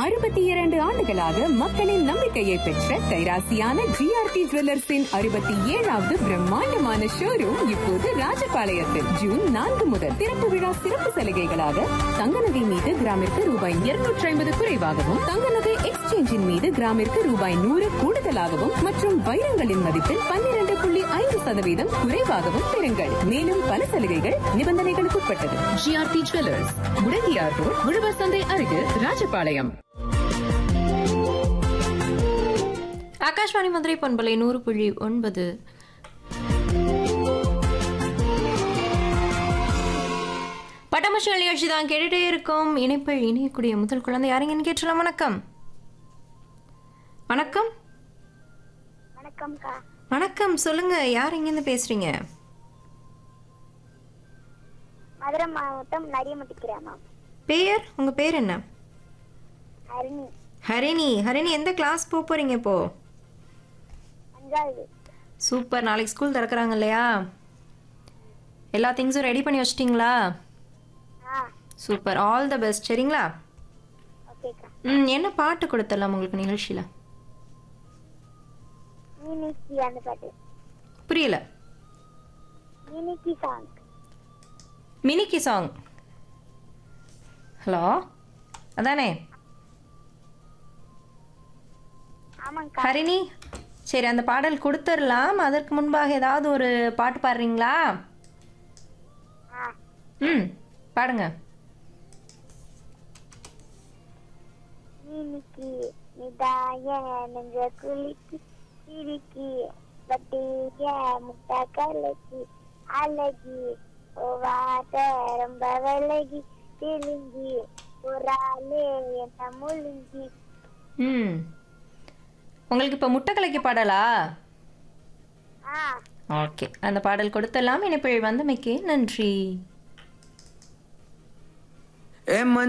அறுபத்தி இரண்டு ஆண்டுகளாக மக்களின் நம்பிக்கையை பெற்ற கைராசியான ஜிஆர்டி ஜுவல்லர்ஸின் அறுபத்தி ஏழாவது பிரம்மாண்டமான ஷோரூம் இப்போது ராஜபாளையத்தில் ஜூன் நான்கு முதல் திறப்பு விழா சிறப்பு சலுகைகளாக தங்க நகை மீது கிராமிற்கு ரூபாய் இருநூற்றி ஐம்பது குறைவாகவும் தங்க நகை எக்ஸ்சேஞ்சின் மீது கிராமிற்கு ரூபாய் நூறு கூடுதலாகவும் மற்றும் வைரங்களின் மதிப்பில் பன்னிரண்டு புள்ளி ஐந்து சதவீதம் குறைவாகவும் பெறுங்கள் மேலும் பல சலுகைகள் நிபந்தனைகளுக்கு உட்பட்டது ஜிஆர்டி ஜுவல்லர்ஸ் முடங்கியார் ரோட் உழவர் சந்தை அருகில் ராஜபாளையம் ஆகாஷ்வாணி மதுரை பண்பலை நூறு புள்ளி ஒன்பது பட்டமஷல் நிகழ்ச்சி தான் கேட்டுட்டே இருக்கும் இணைப்பில் இணையக்கூடிய முதல் குழந்தை யாருங்கன்னு கேட்டலாம் வணக்கம் வணக்கம் வணக்கம்க்கா வணக்கம் சொல்லுங்க யார் இங்கேருந்து பேசுறீங்க மதுரை மாவட்டம் நரியமட்டி கிராமம் பேர் உங்க பேர் என்ன அருணி ஹரிணி ஹரிணி எந்த கிளாஸ் போக போறீங்க இப்போ அஞ்சாவது சூப்பர் நாளைக்கு ஸ்கூல் திறக்கறாங்க இல்லையா எல்லா திங்ஸும் ரெடி பண்ணி வச்சிட்டிங்களா ஆ சூப்பர் ஆல் த பெஸ்ட் சரிங்களா ஓகேக்கா ம் என்ன பாட்டு கொடுத்துடலாம் உங்களுக்கு நிகழ்ச்சியில் மினிக்கி அந்த பாட்டு புரியல Minikki song Minikki song hello அதானே ஆமாங்க்கா ஹரிணி சரி அந்த பாடல் கொடுத்துடலாம் அதற்கு முன்பாக ஏதாவது ஒரு பாட்டு பாடுறீங்களா ஆ ம் பாடுங்க மினிக்கி நிதாய நெஞ்ச குலுக்கி சிரிக்கி பட்டிய முட்டை கலக்கி அழகி ஓவாத ரொம்ப விலகி தெலுங்கி ஒரு ஆளே என்ன முழுங்கி ம் உங்களுக்கு இப்போ முட்டை கலக்கி பாடலா ஆ ஓகே அந்த பாடல் கொடுத்துடலாம் இனிப்பிழ் வந்தமைக்கு நன்றி ஏ